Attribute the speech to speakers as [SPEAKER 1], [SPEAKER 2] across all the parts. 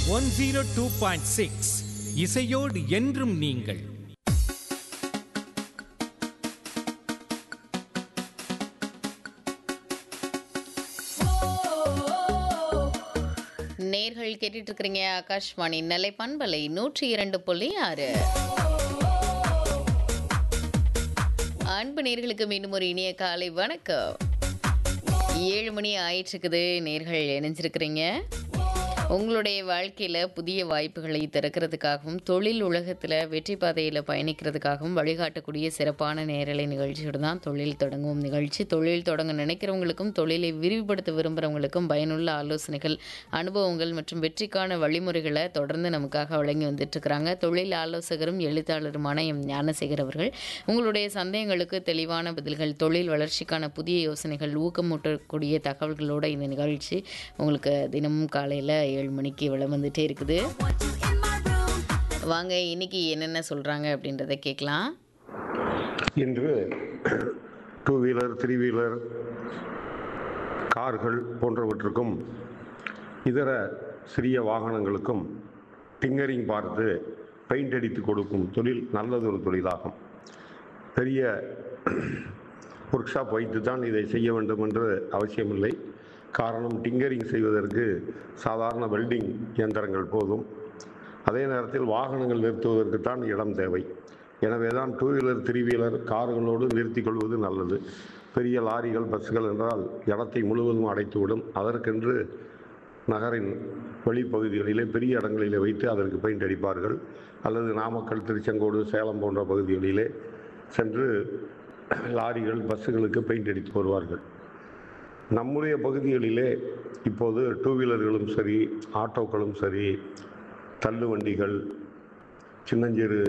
[SPEAKER 1] one zero two point six இசையோடு என்றும் நீங்கள்
[SPEAKER 2] நேர்கள் கேட்டுட்டு இருக்கிறீங்க ஆகாஷ்வாணி நெல்லை பண்பலை நூற்றி இரண்டு புள்ளி ஆறு அன்பு நேர்களுக்கு மீண்டும் ஒரு இனிய காலை வணக்கம் ஏழு மணி ஆயிட்டுருக்குது நேர்கள் இணைஞ்சிருக்கிறீங்க உங்களுடைய வாழ்க்கையில் புதிய வாய்ப்புகளை திறக்கிறதுக்காகவும் தொழில் உலகத்தில் வெற்றி பாதையில் பயணிக்கிறதுக்காகவும் வழிகாட்டக்கூடிய சிறப்பான நேரலை நிகழ்ச்சியோடு தான் தொழில் தொடங்கும் நிகழ்ச்சி தொழில் தொடங்க நினைக்கிறவங்களுக்கும் தொழிலை விரிவுபடுத்த விரும்புகிறவங்களுக்கும் பயனுள்ள ஆலோசனைகள் அனுபவங்கள் மற்றும் வெற்றிக்கான வழிமுறைகளை தொடர்ந்து நமக்காக வழங்கி வந்துட்டுருக்கிறாங்க தொழில் ஆலோசகரும் எழுத்தாளருமான எம் ஞானசேகர் அவர்கள் உங்களுடைய சந்தேகங்களுக்கு தெளிவான பதில்கள் தொழில் வளர்ச்சிக்கான புதிய யோசனைகள் ஊக்கமூட்டக்கூடிய தகவல்களோட இந்த நிகழ்ச்சி உங்களுக்கு தினமும் காலையில் ஏழு மணிக்கு வளம் வந்துட்டே இருக்குது வாங்க இன்னைக்கு என்னென்ன சொல்கிறாங்க அப்படின்றத கேட்கலாம்
[SPEAKER 3] இன்று டூ வீலர் த்ரீ வீலர் கார்கள் போன்றவற்றுக்கும் இதர சிறிய வாகனங்களுக்கும் டிங்கரிங் பார்த்து பெயிண்ட் அடித்து கொடுக்கும் தொழில் நல்லதொரு தொழிலாகும் பெரிய ஒர்க் ஷாப் வைத்து தான் இதை செய்ய வேண்டும் என்று அவசியமில்லை காரணம் டிங்கரிங் செய்வதற்கு சாதாரண வெல்டிங் இயந்திரங்கள் போதும் அதே நேரத்தில் வாகனங்கள் நிறுத்துவதற்கு தான் இடம் தேவை எனவே தான் டூ வீலர் த்ரீ வீலர் கார்களோடு நிறுத்திக் கொள்வது நல்லது பெரிய லாரிகள் பஸ்கள் என்றால் இடத்தை முழுவதும் அடைத்துவிடும் அதற்கென்று நகரின் வெளிப்பகுதிகளிலே பெரிய இடங்களிலே வைத்து அதற்கு பெயிண்ட் அடிப்பார்கள் அல்லது நாமக்கல் திருச்செங்கோடு சேலம் போன்ற பகுதிகளிலே சென்று லாரிகள் பஸ்ஸுகளுக்கு பெயிண்ட் அடித்து வருவார்கள் நம்முடைய பகுதிகளிலே இப்போது டூ வீலர்களும் சரி ஆட்டோக்களும் சரி தள்ளு வண்டிகள் சின்னஞ்சிறு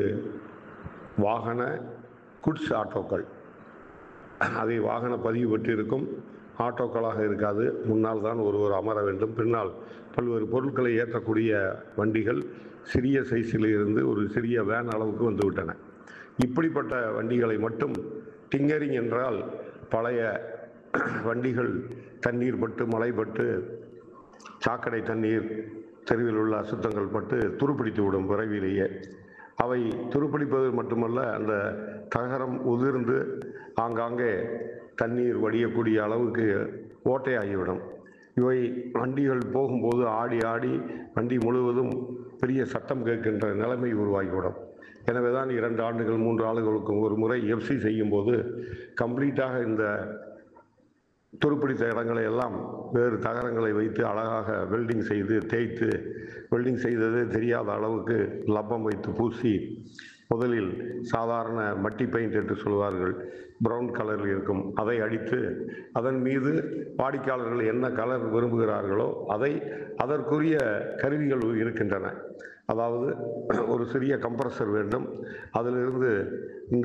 [SPEAKER 3] வாகன குட்ஸ் ஆட்டோக்கள் அதை வாகன பதிவு பெற்றிருக்கும் ஆட்டோக்களாக இருக்காது முன்னால் தான் ஒருவர் அமர வேண்டும் பின்னால் பல்வேறு பொருட்களை ஏற்றக்கூடிய வண்டிகள் சிறிய சைஸில் இருந்து ஒரு சிறிய வேன் அளவுக்கு வந்துவிட்டன இப்படிப்பட்ட வண்டிகளை மட்டும் டிங்கரிங் என்றால் பழைய வண்டிகள் தண்ணீர் பட்டு மழை பட்டு சாக்கடை தண்ணீர் தெருவில் உள்ள அசுத்தங்கள் பட்டு துருப்பிடித்து விடும் விரைவிலேயே அவை துருப்பிடிப்பது மட்டுமல்ல அந்த தகரம் உதிர்ந்து ஆங்காங்கே தண்ணீர் வடியக்கூடிய அளவுக்கு ஓட்டையாகிவிடும் இவை வண்டிகள் போகும்போது ஆடி ஆடி வண்டி முழுவதும் பெரிய சத்தம் கேட்கின்ற நிலைமை உருவாகிவிடும் எனவே தான் இரண்டு ஆண்டுகள் மூன்று ஆண்டுகளுக்கு ஒரு முறை எஃப்சி செய்யும்போது கம்ப்ளீட்டாக இந்த துருப்பிடித்த இடங்களை எல்லாம் வேறு தகரங்களை வைத்து அழகாக வெல்டிங் செய்து தேய்த்து வெல்டிங் செய்தது தெரியாத அளவுக்கு லப்பம் வைத்து பூசி முதலில் சாதாரண மட்டி பெயிண்ட் என்று சொல்வார்கள் பிரவுன் கலரில் இருக்கும் அதை அடித்து அதன் மீது வாடிக்கையாளர்கள் என்ன கலர் விரும்புகிறார்களோ அதை அதற்குரிய கருவிகள் இருக்கின்றன அதாவது ஒரு சிறிய கம்ப்ரஸர் வேண்டும் அதிலிருந்து இந்த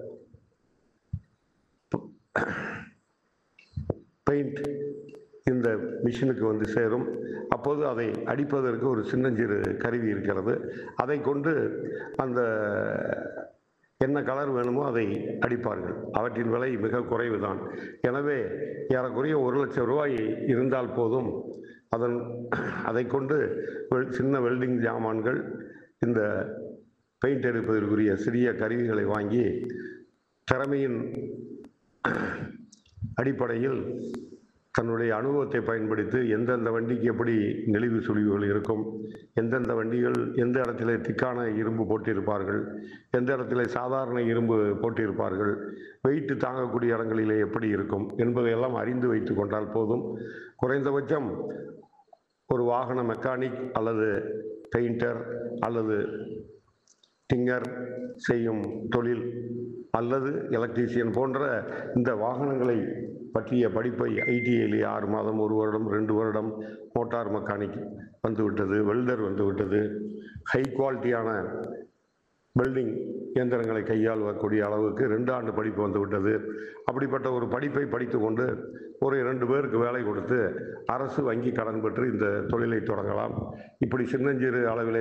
[SPEAKER 3] பெயிண்ட் இந்த மிஷினுக்கு வந்து சேரும் அப்போது அதை அடிப்பதற்கு ஒரு சின்னஞ்சிறு கருவி இருக்கிறது அதை கொண்டு அந்த என்ன கலர் வேணுமோ அதை அடிப்பார்கள் அவற்றின் விலை மிக குறைவு தான் எனவே ஏறக்குறைய ஒரு லட்சம் ரூபாய் இருந்தால் போதும் அதன் அதை கொண்டு வெல்- சின்ன வெல்டிங் ஜாமான்கள் இந்த பெயிண்ட் எடுப்பதற்குரிய சிறிய கருவிகளை வாங்கி திறமையின் அடிப்படையில் தன்னுடைய அனுபவத்தை பயன்படுத்தி எந்தெந்த வண்டிக்கு எப்படி நெளிவு சுழிவுகள் இருக்கும் எந்தெந்த வண்டிகள் எந்த இடத்துல திக்கான இரும்பு போட்டிருப்பார்கள் எந்த இடத்துல சாதாரண இரும்பு போட்டிருப்பார்கள் வெயிட் தாங்கக்கூடிய இடங்களிலே எப்படி இருக்கும் என்பதையெல்லாம் அறிந்து வைத்து கொண்டால் போதும் குறைந்தபட்சம் ஒரு வாகன மெக்கானிக் அல்லது பெயிண்டர் அல்லது டிங்கர் செய்யும் தொழில் அல்லது எலக்ட்ரீசியன் போன்ற இந்த வாகனங்களை பற்றிய படிப்பை ஐடிஐயில் ஆறு மாதம் ஒரு வருடம் ரெண்டு வருடம் மோட்டார் மெக்கானிக் வந்துவிட்டது வெல்டர் வந்துவிட்டது ஹை குவாலிட்டியான வெல்டிங் இயந்திரங்களை கையாளக்கூடிய அளவுக்கு ரெண்டு ஆண்டு படிப்பு வந்துவிட்டது அப்படிப்பட்ட ஒரு படிப்பை படித்து கொண்டு ஒரு இரண்டு பேருக்கு வேலை கொடுத்து அரசு வங்கி கடன் பெற்று இந்த தொழிலை தொடங்கலாம் இப்படி சின்னஞ்சிறு அளவிலே